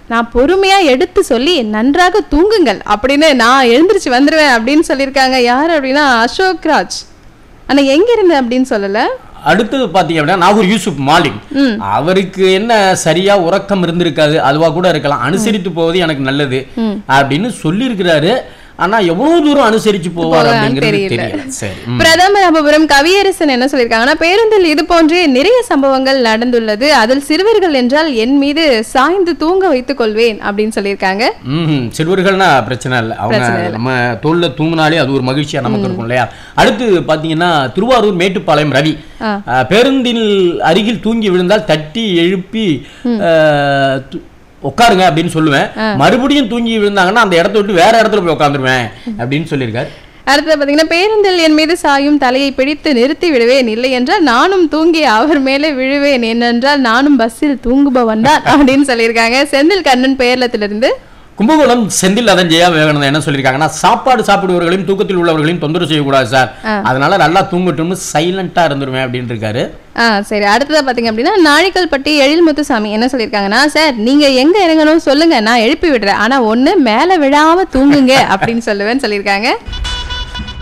நான் பொறுமையா எடுத்து சொல்லி நன்றாக தூங்குங்கள் அப்படின்னு நான் எழுந்திருச்சு வந்துருவேன் அப்படின்னு சொல்லியிருக்காங்க யார் அப்படின்னா அசோக் ராஜ் ஆனா எங்க இருந்து அப்படின்னு சொல்லல அடுத்தது பாத்தீங்க அப்படின்னா நாகூர் யூசுப் மாலிக் அவருக்கு என்ன சரியா உறக்கம் இருந்திருக்காது அதுவா கூட இருக்கலாம் அனுசரித்து போவது எனக்கு நல்லது அப்படின்னு சொல்லியிருக்கிறாரு ஆனா எவ்வளவு தூரம் அனுசரிச்சு போவார் போவார் அப்படிங்கிறது தெரியல. தெரியல சரி ம். பிரதமர் அபபுரம் கவியரசன் என்ன சொல்லியிருக்காங்கன்னா பேருந்தில் இது போன்றே நிறைய சம்பவங்கள் நடந்துள்ளது அதில் சிறுவர்கள் என்றால் என் மீது சாய்ந்து தூங்க வைத்துக் கொள்வேன் அப்படின்னு சொல்லியிருக்காங்க ம் சிறுவர்கள்னா பிரச்சனை இல்லை அவங்க நம்ம தோல்ல தூங்கினாலே அது ஒரு மகிழ்ச்சியா நமக்கு இருக்கும் இல்லையா அடுத்து பாத்தீங்கன்னா திருவாரூர் மேட்டுப்பாளையம் ரவி ஆ. அஹ், பேருந்தில் அருகில் தூங்கி விழுந்தால் தட்டி எழுப்பி அஹ், து- உட்காருங்க அப்படின்னு சொல்லுவேன் மறுபடியும் தூங்கி விழுந்தாங்கன்னா அந்த இடத்த விட்டு வேற இடத்துல போய் உட்காந்துருவேன் அப்படின்னு சொல்லியிருக்காரு அடுத்து பாத்தீங்கன்னா பேருந்தில் என் மீது சாயும் தலையை பிடித்து நிறுத்தி விடுவேன் இல்லை என்றால் நானும் தூங்கி அவர் மேலே விழுவேன் ஏனென்றால் நானும் பஸ்ஸில் தூங்குபவன் தான் அப்படின்னு சொல்லியிருக்காங்க செந்தில் கண்ணன் பேரளத்திலிருந்து கும்பகோணம் செந்தில் அதன் ஜெயா விவேகானந்தன் என்ன சொல்லியிருக்காங்கன்னா சாப்பாடு சாப்பிடுவர்களையும் தூக்கத்தில் உள்ளவர்களையும் தொந்தரவு செய்யக்கூடாது சார் அதனால நல்லா தூங்கட்டும்னு சைலண்டா இருந்துருவேன் அப்படின்னு இருக்காரு ஆ சரி அடுத்ததா பாத்தீங்க அப்படின்னா நாழிக்கல்பட்டி எழில் முத்துசாமி என்ன சொல்லியிருக்காங்கன்னா சார் நீங்க எங்க இறங்கணும் சொல்லுங்க நான் எழுப்பி விடுறேன் ஆனா ஒண்ணு மேல விழாம தூங்குங்க அப்படின்னு சொல்லுவேன்னு சொல்லியிருக்காங்க